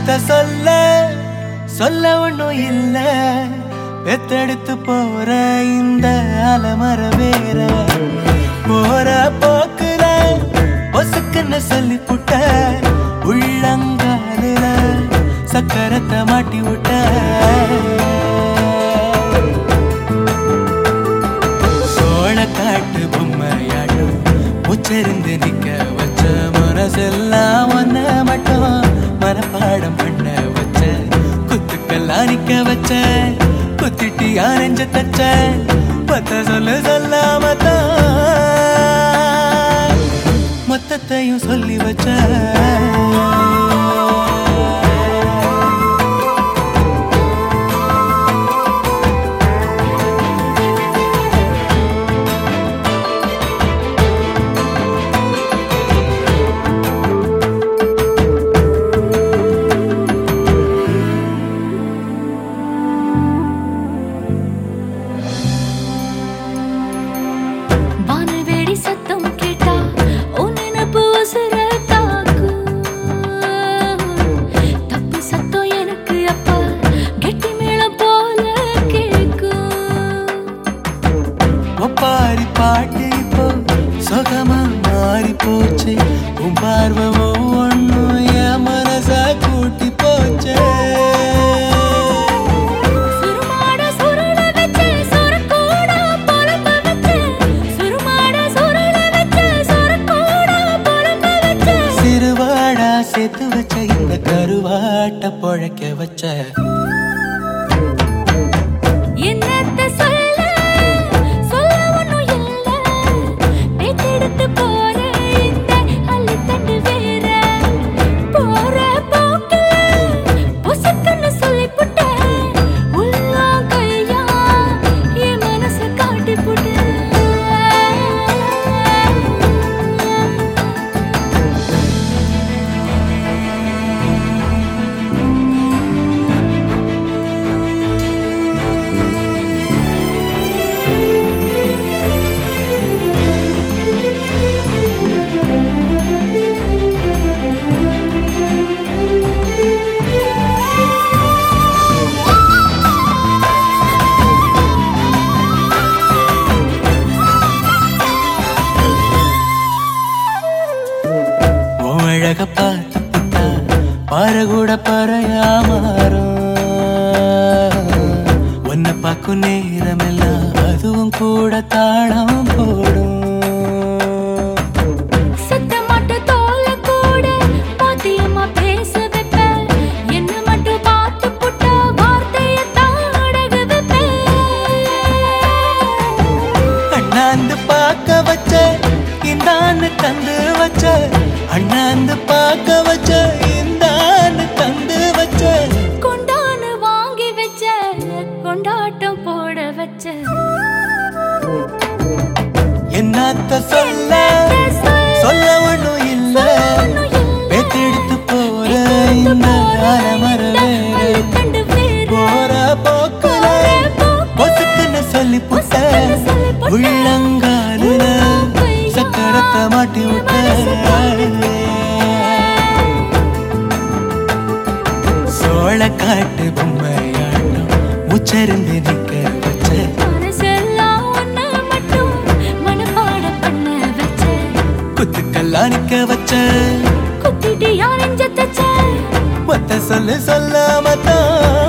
என்னத்த சொல்ல சொல்ல ஒண்ணும் இல்ல பெத்தெடுத்து போற இந்த அலமர வேற போற போக்குல பொசுக்குன்னு சொல்லி புட்ட உள்ளங்காலுல சக்கரத்தை மாட்டி விட்ட சோழ காட்டு பொம்மையாட்டும் உச்சரிந்து நிக்க வச்ச மனசெல்லாம் ஒன்ன மட்டும் மனப்பாடம் பண்ண வச்ச குத்துக்கெல்லாம் நிக்க வச்ச குத்திட்டி அரைஞ்ச தச்ச பத்த சொல்லு சொல்லாம மொத்தத்தையும் சொல்லி வச்ச வானவேடி சத்தம் கேட்டா உன் நினப்பு உசுர தாக்கும். தப்பு சத்தம் எனக்கு அப்ப கெட்டி மேளம் போல கேக்கும். ஒப்பாரி பாட்டு இப்போ சுகமா மாறி போச்சு உன் பார்வை ஒவ்வொன்னும் என் மனச கூட்டி போச்சே சுருமாட சுருள வச்சு சொரக்கூட பொலம்ப வச்சு. சுருமாட சுருள வச்சு சொரக்கூட பொலம்ப வச்சு. சிறுவாடா சேர்த்து வச்ச இந்த கருவாட்ட பொழைக்க வச்ச என்னத்த சொல்ல சொல்ல ஒண்ணும் இல்ல பேத்தெடுத்து போற இந்த அள்ளித்தண்டு வேற போற போக்கில் பொசுக்குன்னு சொல்லி புட்ட உள்ளா கையா என் மனச காட்டி புட்ட உன் அழக பார்த்து புட்டா பாறை கூட பறையா மாறும் உன்னை பார்க்கும் நேரமெல்லாம் அதுவும் கூட தாளம் போடும் சத்தமாட்ட தோல கூட பாத்தியம்மா பேச வைப்ப என்ன மட்டும் பார்த்து புட்ட வார்த்தைய தாடக வைப்ப அண்ணாந்து பார்க்க வச்ச இந்தான்னு தந்து வச்ச அண்ணாந்து பார்க்க வச்ச இந்தான்னு தந்து வச்ச கொண்டான்னு வாங்கி வச்ச கொண்டாட்டம் போட வச்ச என்னத்த சொல்ல சொல்ல ஒண்ணும் இல்ல பெத்தெடுத்து போற இந்த அலமர வேற போற போக்குல பொசுக்குன்னு சொல்லி புட்ட உள்ளங்காலுல சக்கரத்தை மாட்டி விட்ட சோழ காட்டு பொம்மையாட்டம் உச்சரிந்து நிக்க வச்ச மனசெல்லாம் ஒண்ணு மட்டும் மனப்பாடம் பண்ண வச்ச குத்துக்கெல்லாம் நிக்க வச்ச குத்திட்டு யாரெஞ்ச தச்ச மொத்த சொல்லு சொல்லாம தான்